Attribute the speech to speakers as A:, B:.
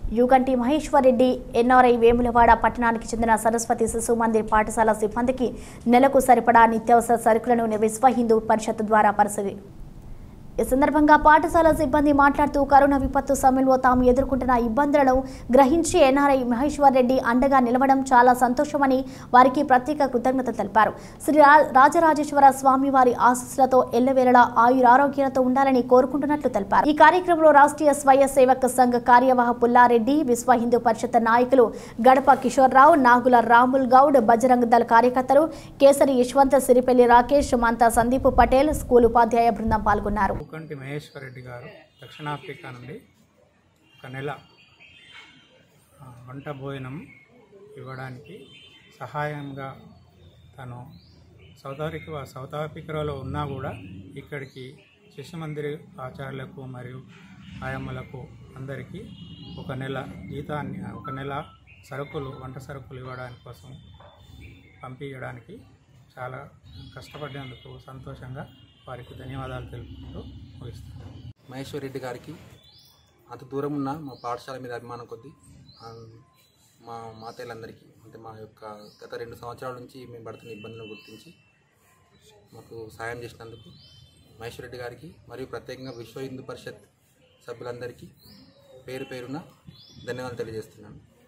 A: యుగంటి Maheshwar Reddy NRI Vemulawada పట్టణానికి చెందిన సరస్వతి శిశు మందిర్ పాఠశాల సిబ్బందికి నెలకు సరిపడా నిత్యావసర సరుకులను విశ్వ హిందూ పరిషత్ ద్వారా పరిశీలి ఈ సందర్భంగా పాఠశాల సిబ్బంది మాట్లాడుతూ కరోనా విపత్తు సమయంలో తాము ఎదుర్కొంటున్న ఇబ్బందులను గ్రహించి ఎన్ఆర్ఐ మహేశ్వర్ రెడ్డి అండగా నిలవడం చాలా సంతోషమని వారికి ప్రత్యేక కృతజ్ఞతలు తెలిపారు శ్రీ రా- రాజరాజేశ్వర స్వామి వారి ఆశీస్సులతో ఎల్లవేళలా ఆయురారోగ్యాలతో ఉండాలని కోరుకుంటున్నట్లు తెలిపారు ఈ కార్యక్రమంలో రాష్ట్రీయ స్వయ సేవక సంఘ కార్యవాహ పుల్లారెడ్డి విశ్వ హిందూ పరిషత్ నాయకులు గడప కిషోర్రావు నాగుల రాముల్ గౌడ్ బజరంగ్ దళ కార్యకర్తలు కేసరి యశ్వంత్ సిరిపెల్లి రాకేష్ మంతా సందీప్ పటేల్ స్కూల్ ఉపాధ్యాయ బృందం పాల్గొన్నారు
B: ముకంటి మహేశ్వర్ రెడ్డి గారు దక్షిణాఫ్రికా నుండి ఒక నెల ఆ, వంట భోజనం ఇవ్వడానికి సహాయంగా తను సౌత్ ఆఫ్రికా సౌత్ ఆఫ్రికాలో ఉన్నా కూడా ఇక్కడికి శిశు మందిర్ ఆచార్యులకు మరియు ఆయమ్మలకు అందరికీ ఒక నెల జీతాన్ని ఒక నెల సరుకులు వంట సరుకులు ఇవ్వడానికి కోసం పంపించడానికి చాలా కష్టపడినందుకు సంతోషంగా వారికి ధన్యవాదాలు తెలుపుకుంటూ ముగిస్తున్నాను
C: మహేశ్వర్ రెడ్డి గారికి అంత దూరం ఉన్న మా పాఠశాల మీద అభిమానం కొద్దీ ఆ, మా మాతయ్యలందరికీ అంటే మా యొక్క గత రెండు సంవత్సరాల నుంచి మేము పడుతున్న ఇబ్బందులను గుర్తించి మాకు సాయం చేసినందుకు మహేశ్వర్ రెడ్డి గారికి మరియు ప్రత్యేకంగా విశ్వ హిందూ పరిషత్ సభ్యులందరికీ పేరు పేరున ధన్యవాదాలు తెలియజేస్తున్నాను